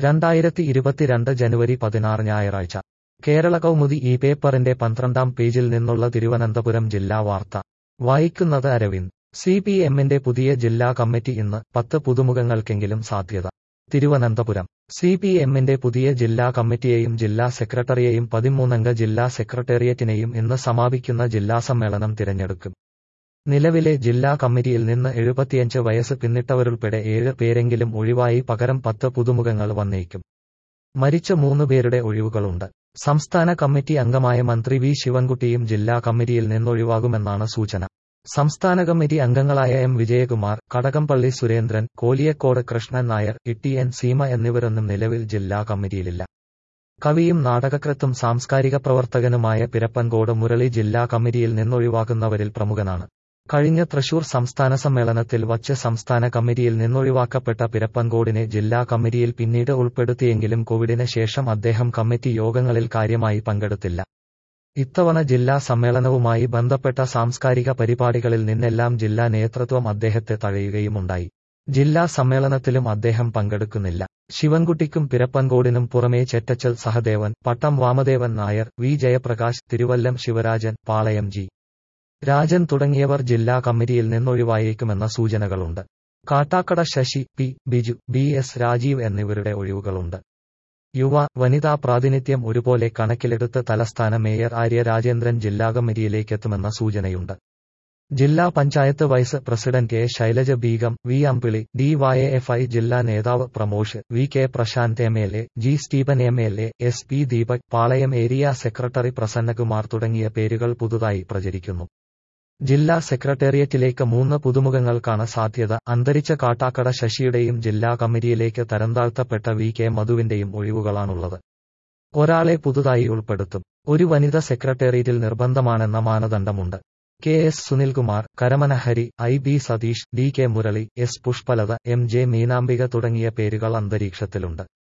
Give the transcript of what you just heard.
രണ്ടായിരത്തി ഇരുപത്തിരണ്ട് ജനുവരി പതിനാറ് ഞായറാഴ്ച കേരള കൗമുദി ഈ പേപ്പറിന്റെ പന്ത്രണ്ടാം പേജിൽ നിന്നുള്ള തിരുവനന്തപുരം ജില്ലാ വാർത്ത വായിക്കുന്നത് അരവിന്ദ് സി പി എമ്മിന്റെ പുതിയ ജില്ലാ കമ്മിറ്റി ഇന്ന് പത്ത് പുതുമുഖങ്ങൾക്കെങ്കിലും സാധ്യത തിരുവനന്തപുരം സി പി എമ്മിന്റെ പുതിയ ജില്ലാ കമ്മിറ്റിയെയും ജില്ലാ സെക്രട്ടറിയെയും പതിമൂന്നംഗ ജില്ലാ സെക്രട്ടേറിയറ്റിനെയും ഇന്ന് സമാപിക്കുന്ന ജില്ലാ സമ്മേളനം തിരഞ്ഞെടുക്കും നിലവിലെ ജില്ലാ കമ്മിറ്റിയിൽ നിന്ന് എഴുപത്തിയഞ്ച് വയസ്സ് പിന്നിട്ടവരുൾപ്പെടെ ഏഴ് പേരെങ്കിലും ഒഴിവായി പകരം പത്ത് പുതുമുഖങ്ങൾ വന്നേക്കും മരിച്ച മൂന്നുപേരുടെ ഒഴിവുകളുണ്ട് സംസ്ഥാന കമ്മിറ്റി അംഗമായ മന്ത്രി വി ശിവൻകുട്ടിയും ജില്ലാ കമ്മിറ്റിയിൽ നിന്നൊഴിവാകുമെന്നാണ് സൂചന സംസ്ഥാന കമ്മിറ്റി അംഗങ്ങളായ എം വിജയകുമാർ കടകംപള്ളി സുരേന്ദ്രൻ കോലിയക്കോട് കൃഷ്ണൻ നായർ ഇട്ടി എൻ സീമ എന്നിവരൊന്നും നിലവിൽ ജില്ലാ കമ്മിറ്റിയിലില്ല കവിയും നാടകകൃത്തും സാംസ്കാരിക പ്രവർത്തകനുമായ പിരപ്പൻകോട് മുരളി ജില്ലാ കമ്മിറ്റിയിൽ നിന്നൊഴിവാകുന്നവരിൽ പ്രമുഖനാണ് കഴിഞ്ഞ തൃശൂർ സംസ്ഥാന സമ്മേളനത്തിൽ വച്ച് സംസ്ഥാന കമ്മിറ്റിയിൽ നിന്നൊഴിവാക്കപ്പെട്ട പിരപ്പൻകോടിനെ ജില്ലാ കമ്മിറ്റിയിൽ പിന്നീട് ഉൾപ്പെടുത്തിയെങ്കിലും കോവിഡിന് ശേഷം അദ്ദേഹം കമ്മിറ്റി യോഗങ്ങളിൽ കാര്യമായി പങ്കെടുത്തില്ല ഇത്തവണ ജില്ലാ സമ്മേളനവുമായി ബന്ധപ്പെട്ട സാംസ്കാരിക പരിപാടികളിൽ നിന്നെല്ലാം ജില്ലാ നേതൃത്വം അദ്ദേഹത്തെ തഴയുകയുമുണ്ടായി ജില്ലാ സമ്മേളനത്തിലും അദ്ദേഹം പങ്കെടുക്കുന്നില്ല ശിവൻകുട്ടിക്കും പിരപ്പൻകോടിനും പുറമേ ചെറ്റച്ചൽ സഹദേവൻ പട്ടം വാമദേവൻ നായർ വി ജയപ്രകാശ് തിരുവല്ലം ശിവരാജൻ പാളയം ജി രാജൻ തുടങ്ങിയവർ ജില്ലാ കമ്മിറ്റിയിൽ നിന്നൊഴിവായേക്കുമെന്ന സൂചനകളുണ്ട് Kattakada Sasi P Biju B S Rajeev എന്നിവരുടെ ഒഴിവുകളുണ്ട് യുവ വനിതാ പ്രാതിനിധ്യം ഒരുപോലെ കണക്കിലെടുത്ത് തലസ്ഥാന മേയർ ആര്യ രാജേന്ദ്രൻ ജില്ലാ കമ്മിറ്റിയിലേക്കെത്തുമെന്ന സൂചനയുണ്ട് ജില്ലാ panchayat vice president A Shailaja Beegum V Ambili D Y F I ജില്ലാ നേതാവ് Pramosh V K Prashanth M L A G Stephen M L A S P Deepak Palayam area secretary Prasannakumar തുടങ്ങിയ പേരുകൾ പുതുതായി പ്രചരിക്കുന്നു ജില്ലാ സെക്രട്ടേറിയറ്റിലേക്ക് മൂന്ന് പുതുമുഖങ്ങൾക്കാണ് സാധ്യത അന്തരിച്ച കാട്ടാക്കട ശശിയുടെയും ജില്ലാ കമ്മിറ്റിയിലേക്ക് തരംതാഴ്ത്തപ്പെട്ട വി കെ മധുവിന്റെയും ഒഴിവുകളാണുള്ളത് ഒരാളെ പുതുതായി ഉൾപ്പെടുത്തും ഒരു വനിത സെക്രട്ടേറിയറ്റിൽ നിർബന്ധമാണെന്ന മാനദണ്ഡമുണ്ട് K S Sunilkumar Karamanahari I B Satheesh D K Murali S Pushpalatha M J Meenambika തുടങ്ങിയ പേരുകൾ അന്തരീക്ഷത്തിലുണ്ട്